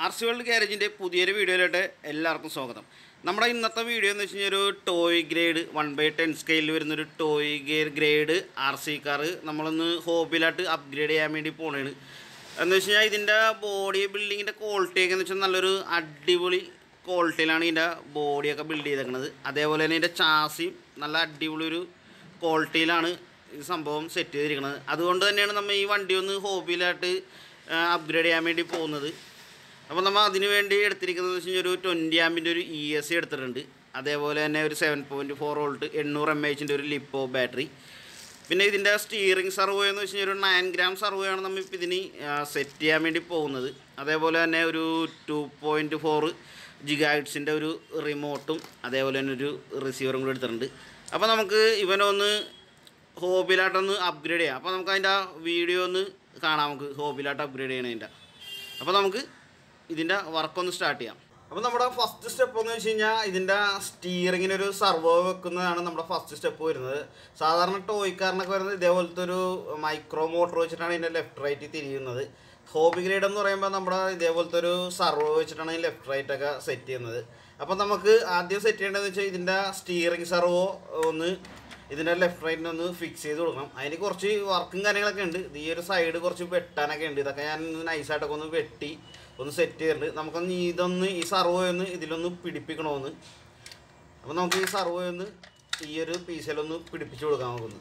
R C world ഗ്യാരേജിൻ്റെ പുതിയൊരു വീഡിയോയിലോട്ട് എല്ലാവർക്കും സ്വാഗതം നമ്മുടെ ഇന്നത്തെ വീഡിയോ എന്ന് വെച്ച് കഴിഞ്ഞാൽ ഒരു toy grade one by ten സ്കെയിലിൽ വരുന്നൊരു toy gear grade R C car നമ്മളൊന്ന് ഹോബിയിലായിട്ട് അപ്ഗ്രേഡ് ചെയ്യാൻ വേണ്ടി പോണേണ് എന്ന് വെച്ച് കഴിഞ്ഞാൽ ഇതിൻ്റെ ബോഡി ബിൽഡിങ്ങിൻ്റെ ക്വാളിറ്റിയൊക്കെ എന്ന് വെച്ചാൽ നല്ലൊരു അടിപൊളി ക്വാളിറ്റിയിലാണ് ഇതിൻ്റെ ബോഡിയൊക്കെ ബിൽഡ് ചെയ്തേക്കുന്നത് അതേപോലെ തന്നെ ഇതിൻ്റെ ചാസിയും നല്ല അടിപൊളി ഒരു ക്വാളിറ്റിയിലാണ് ഈ സംഭവം സെറ്റ് ചെയ്തിരിക്കുന്നത് അതുകൊണ്ട് തന്നെയാണ് നമ്മൾ ഈ വണ്ടി ഒന്ന് ഹോബിയിലായിട്ട് അപ്ഗ്രേഡ് ചെയ്യാൻ വേണ്ടി പോകുന്നത് അപ്പോൾ നമ്മൾ അതിന് വേണ്ടി എടുത്തിരിക്കുന്നത് വെച്ച് കഴിഞ്ഞാൽ ഒരു ട്വൻറ്റി ആമ്പിൻ്റെ ഒരു ഇ എസ് സി എടുത്തിട്ടുണ്ട് അതേപോലെ തന്നെ ഒരു സെവൻ പോയിൻറ്റ് ഫോർ വോൾട്ട് എണ്ണൂറ് എം എച്ചിൻ്റെ ഒരു ലിപ്പോ ബാറ്ററി പിന്നെ ഇതിൻ്റെ സ്റ്റിയറിംഗ് സർവോ എന്ന് വെച്ച് കഴിഞ്ഞാൽ ഒരു നയൻ ഗ്രാം സർവോ ആണ് നമ്മൾ ഇപ്പോൾ ഇതിന് സെറ്റ് ചെയ്യാൻ വേണ്ടി പോകുന്നത് അതേപോലെ തന്നെ ഒരു ടു പോയിൻറ്റ് ഫോർ ജിഗാഹിറ്റ്സിൻ്റെ ഒരു റിമോട്ടും അതേപോലെ തന്നെ ഒരു റിസീവറും കൂടി എടുത്തിട്ടുണ്ട് അപ്പോൾ നമുക്ക് ഇവനൊന്ന് ഹോബിയിലായിട്ടൊന്ന് അപ്ഗ്രേഡ് ചെയ്യാം അപ്പോൾ നമുക്ക് അതിൻ്റെ വീഡിയോ ഒന്ന് കാണാം നമുക്ക് ഹോബിയിലായിട്ട് അപ്ഗ്രേഡ് ചെയ്യണതിൻ്റെ അപ്പോൾ നമുക്ക് ഇതിൻ്റെ വർക്കൊന്ന് സ്റ്റാർട്ട് ചെയ്യാം അപ്പോൾ നമ്മുടെ ഫസ്റ്റ് സ്റ്റെപ്പ് എന്ന് വെച്ച് കഴിഞ്ഞാൽ ഇതിൻ്റെ സ്റ്റിയറിങ്ങിന് ഒരു സർവോ വെക്കുന്നതാണ് നമ്മുടെ ഫസ്റ്റ് സ്റ്റെപ്പ് വരുന്നത് സാധാരണ ടോയ്ക്കാരനൊക്കെ വരുന്നത് ഇതേപോലത്തെ ഒരു മൈക്രോ മോട്ടർ വെച്ചിട്ടാണ് ഇതിൻ്റെ ലെഫ്റ്റ് റൈറ്റ് തിരിയുന്നത് ഹോബി ഗ്രേഡ് എന്ന് പറയുമ്പോൾ നമ്മുടെ ഇതേപോലത്തെ ഒരു സർവോ വെച്ചിട്ടാണ് ഈ ലെഫ്റ്റ് റൈറ്റ് ഒക്കെ സെറ്റ് ചെയ്യുന്നത് അപ്പോൾ നമുക്ക് ആദ്യം സെറ്റ് ചെയ്യേണ്ടതെന്ന് വെച്ചാൽ ഇതിൻ്റെ സ്റ്റിയറിംഗ് സർവോ ഒന്ന് ഇതിൻ്റെ ലെഫ്റ്റ് റൈറ്റിന് ഒന്ന് ഫിക്സ് ചെയ്ത് കൊടുക്കണം അതിന് കുറച്ച് വർക്കും കാര്യങ്ങളൊക്കെ ഉണ്ട് ഇത് ഈ ഒരു സൈഡ് കുറച്ച് വെട്ടാനൊക്കെ ഉണ്ട് ഇതൊക്കെ ഞാൻ നൈസായിട്ടൊക്കെ ഒന്ന് വെട്ടി ഒന്ന് സെറ്റ് ചെയ്തിട്ടുണ്ട് നമുക്കൊന്ന് ഇതൊന്ന് ഈ സർവോ ഒന്ന് ഇതിലൊന്ന് പിടിപ്പിക്കണമെന്ന് അപ്പോൾ നമുക്ക് ഈ സർവോ ഒന്ന് ഈ ഒരു പീസിലൊന്ന് പിടിപ്പിച്ച് കൊടുക്കാം നമുക്കൊന്ന്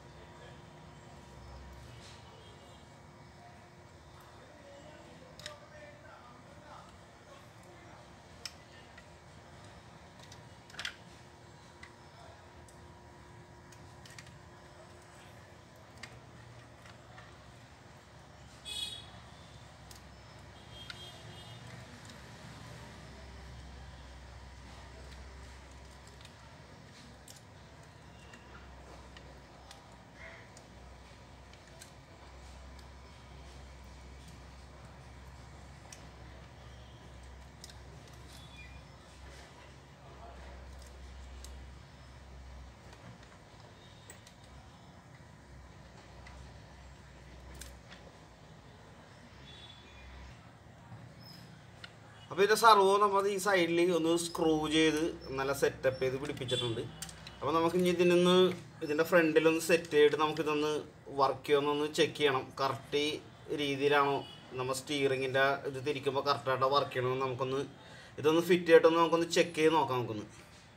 അപ്പോൾ ഇതിൻ്റെ സർവോ നമ്മൾ ഈ സൈഡിൽ ഒന്ന് സ്ക്രൂ ചെയ്ത് നല്ല സെറ്റപ്പ് ചെയ്ത് പിടിപ്പിച്ചിട്ടുണ്ട് അപ്പോൾ നമുക്ക് ഇനി ഇതിനൊന്ന് ഇതിൻ്റെ ഫ്രണ്ടിലൊന്ന് സെറ്റ് ചെയ്തിട്ട് നമുക്കിതൊന്ന് വർക്ക് ചെയ്യുമെന്നൊന്ന് ചെക്ക് ചെയ്യണം കറക്റ്റ് രീതിയിലാണോ നമ്മൾ സ്റ്റിയറിങ്ങിൻ്റെ ഇത് തിരിക്കുമ്പോൾ കറക്റ്റായിട്ട് വർക്ക് ചെയ്യണമെന്ന് നമുക്കൊന്ന് ഇതൊന്ന് ഫിറ്റ് ചെയ്തിട്ടൊന്ന് നമുക്കൊന്ന് ചെക്ക് ചെയ്ത് നോക്കാം നമുക്കൊന്ന്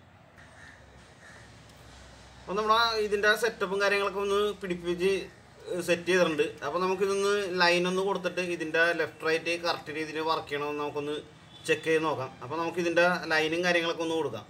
അപ്പോൾ നമ്മൾ ഇതിൻ്റെ സെറ്റപ്പും കാര്യങ്ങളൊക്കെ ഒന്ന് പിടിപ്പിച്ച് സെറ്റ് ചെയ്തിട്ടുണ്ട് അപ്പോൾ നമുക്കിതൊന്ന് ലൈൻ ഒന്ന് കൊടുത്തിട്ട് ഇതിൻ്റെ ലെഫ്റ്റ് റൈറ്റ് കറക്റ്റ് രീതിയിൽ വർക്ക് ചെയ്യണമെന്ന് നമുക്കൊന്ന് ചെക്ക് ചെയ്ത് നോക്കാം അപ്പോൾ നമുക്കിതിൻ്റെ ലൈനും കാര്യങ്ങളൊക്കെ ഒന്ന് കൊടുക്കാം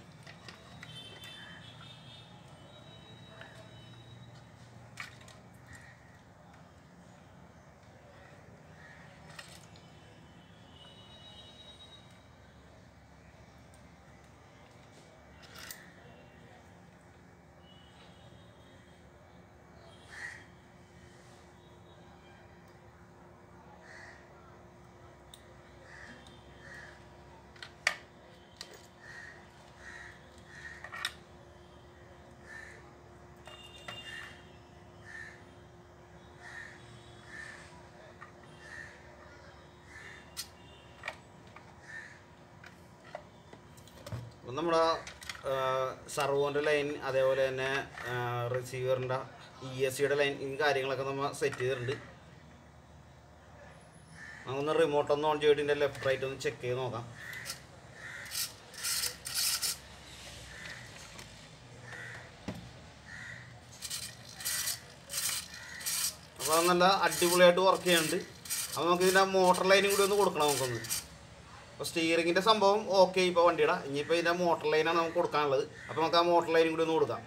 അപ്പം നമ്മുടെ സർവോൻ്റെ ലൈൻ അതേപോലെ തന്നെ റിസീവറിൻ്റെ ഇ എസ് സിയുടെ ലൈൻ ഈ കാര്യങ്ങളൊക്കെ നമ്മൾ സെറ്റ് ചെയ്തിട്ടുണ്ട് നമുക്കൊന്ന് റിമോട്ട് ഒന്ന് ഓൺ ചെയ്തിട്ട് ഇതിൻ്റെ ലെഫ്റ്റ് റൈറ്റ് ഒന്ന് ചെക്ക് ചെയ്ത് നോക്കാം അപ്പോൾ അത് നല്ല അടിപൊളിയായിട്ട് വർക്ക് ചെയ്യുന്നുണ്ട് അപ്പോൾ നമുക്ക് ഇതിൻ്റെ മോട്ടർ ലൈനും കൂടി ഒന്ന് കൊടുക്കണം നമുക്കൊന്ന് അപ്പോൾ സ്റ്റിയറിങ്ങിൻ്റെ സംഭവം ഓക്കെ ഇപ്പോൾ വണ്ടിയുടെ ഇനിയിപ്പോൾ ഇതിൻ്റെ മോട്ടർ ലൈനാണ് നമുക്ക് കൊടുക്കാനുള്ളത് അപ്പോൾ നമുക്ക് ആ മോട്ടർ ലൈനും കൂടി ഒന്ന് കൊടുക്കാം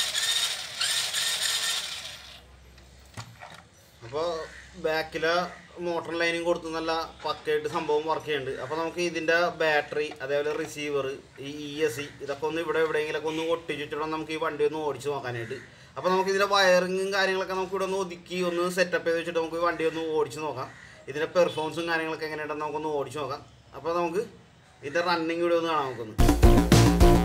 അപ്പോൾ ബാക്കിലെ മോട്ടർ ലൈനും കൊടുത്ത് നല്ല പക്കയായിട്ട് സംഭവം വർക്ക് ചെയ്യുന്നുണ്ട് അപ്പോൾ നമുക്ക് ഇതിൻ്റെ ബാറ്ററി അതേപോലെ റിസീവർ ഈ ഇ എസ് സി ഇതൊക്കെ ഒന്ന് ഇവിടെ എവിടെയെങ്കിലൊക്കെ ഒന്ന് ഒട്ടിച്ചിട്ട് നമുക്ക് ഈ വണ്ടി ഒന്ന് ഓടിച്ച് നോക്കാനായിട്ട് അപ്പോൾ നമുക്ക് ഇതിൻ്റെ വയറിങ്ങും കാര്യങ്ങളൊക്കെ നമുക്ക് ഇവിടെ ഒന്ന് ഒതുക്കി ഒന്ന് സെറ്റപ്പ് ചെയ്ത് വെച്ചിട്ട് നമുക്ക് ഈ വണ്ടി ഒന്ന് ഓടിച്ച് നോക്കാം ഇതിൻ്റെ പെർഫോമൻസും കാര്യങ്ങളൊക്കെ എങ്ങനെയുണ്ടെന്ന് നമുക്കൊന്ന് ഓടിച്ച് നോക്കാം അപ്പോൾ നമുക്ക് ഇതിൻ്റെ റണ്ണിങ് ഇവിടെ ഒന്ന് കാണാം നമുക്കൊന്ന്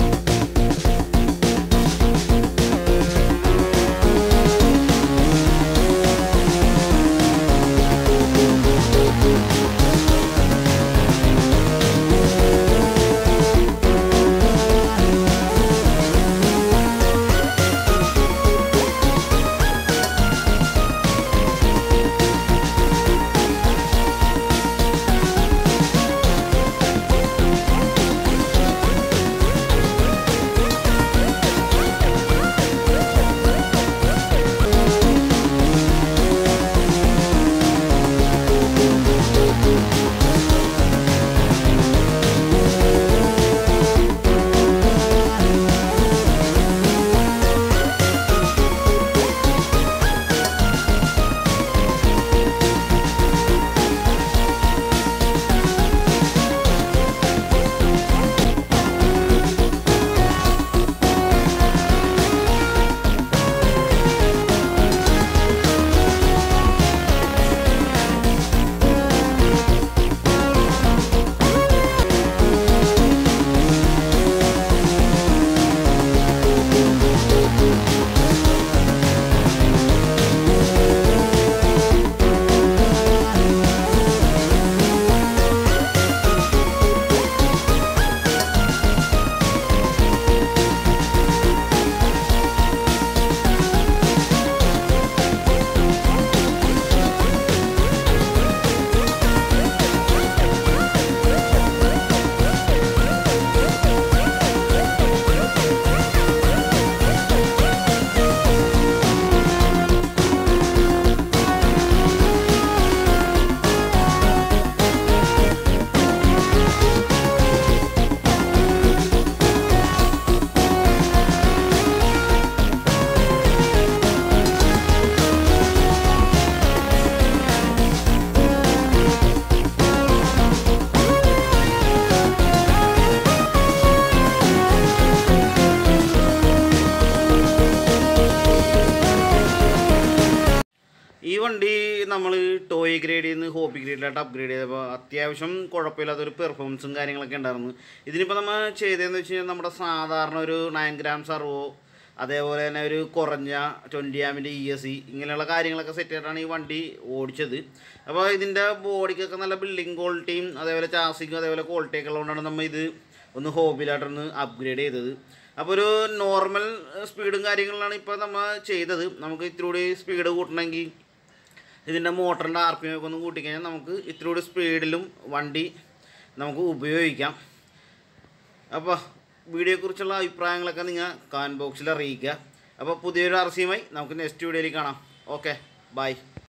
ഈ വണ്ടി നമ്മൾ ടോയ് ഗ്രേഡിൽ നിന്ന് ഹോബി ഗ്രേഡിലോട്ട് അപ്ഗ്രേഡ് ചെയ്തപ്പോൾ അത്യാവശ്യം കുഴപ്പമില്ലാത്തൊരു പെർഫോമൻസും കാര്യങ്ങളൊക്കെ ഉണ്ടായിരുന്നു ഇതിനിപ്പോൾ നമ്മൾ ചെയ്തതെന്ന് വെച്ച് കഴിഞ്ഞാൽ നമ്മുടെ സാധാരണ ഒരു നയൻ ഗ്രാം സർവോ അതേപോലെ തന്നെ ഒരു കുറഞ്ഞ ട്വൻറ്റി ആമിൻ്റെ ഇ എസ് സി ഇങ്ങനെയുള്ള കാര്യങ്ങളൊക്കെ സെറ്റ് ചെയ്തിട്ടാണ് ഈ വണ്ടി ഓടിച്ചത് അപ്പോൾ ഇതിൻ്റെ ബോഡിക്കൊക്കെ നല്ല ബിൽഡിംഗ് ക്വാളിറ്റിയും അതേപോലെ ചാസിങ്ങും അതേപോലെ ക്വാളിറ്റിയൊക്കെ ഉള്ളതുകൊണ്ടാണ് നമ്മൾ ഇത് ഒന്ന് ഹോബിയിലായിട്ടൊന്ന് അപ്ഗ്രേഡ് ചെയ്തത് അപ്പോൾ ഒരു നോർമൽ സ്പീഡും കാര്യങ്ങളിലാണ് ഇപ്പോൾ നമ്മൾ ചെയ്തത് നമുക്ക് ഇത്തിരി കൂടി സ്പീഡ് കൂട്ടണമെങ്കിൽ ഇതിൻ്റെ മോട്ടറിൻ്റെ ആർ പി എം ഒക്കെ ഒന്ന് കൂട്ടിക്കഴിഞ്ഞാൽ നമുക്ക് ഇത്തിരി കൂടി സ്പീഡിലും വണ്ടി നമുക്ക് ഉപയോഗിക്കാം അപ്പോൾ വീഡിയോയെക്കുറിച്ചുള്ള അഭിപ്രായങ്ങളൊക്കെ നിങ്ങൾ കമൻറ്റ് ബോക്സിൽ അറിയിക്കുക അപ്പോൾ പുതിയൊരു ആർ സിയുമായി നമുക്ക് നെക്സ്റ്റ് വീഡിയോയിൽ കാണാം ഓക്കെ ബൈ